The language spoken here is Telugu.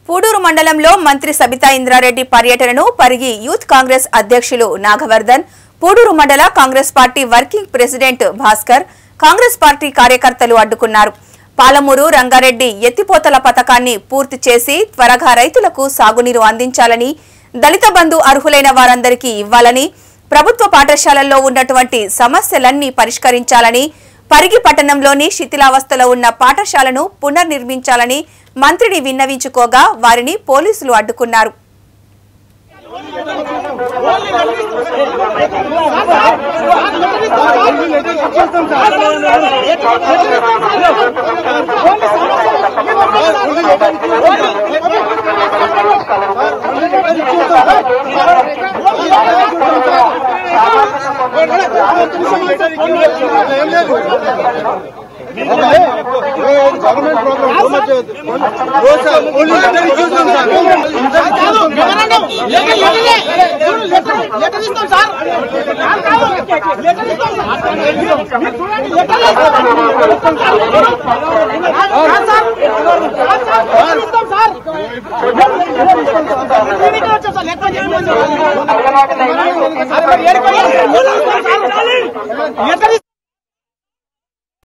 పూడూరు మండలంలో మంత్రి సబితా ఇంద్రారెడ్డి పర్యటనను పరిగి యూత్ కాంగ్రెస్ అధ్యక్షులు నాగవర్ధన్ పూడూరు మండల Congress party working president Bhaskar Congress party కార్యకర్తలు అడ్డుకున్నారు పాలమూరు రంగారెడ్డి ఎత్తిపోతల పథకాన్ని పూర్తి చేసి త్వరగా రైతులకు సాగునీరు అందించాలని దళిత బంధు అర్హులైన వారందరికీ ఇవ్వాలని ప్రభుత్వ పాఠశాలల్లో ఉన్నటువంటి సమస్యలన్నీ పరిష్కరించాలని పరిగి పట్టణంలోని శిథిలావస్థలో ఉన్న పాఠశాలను పునర్నిర్మించాలని మంత్రిని విన్నవించుకోగా వారిని పోలీసులు అడ్డుకున్నారు గవర్నమెంట్ ప్రోగ్రామ్ ఎక్కడ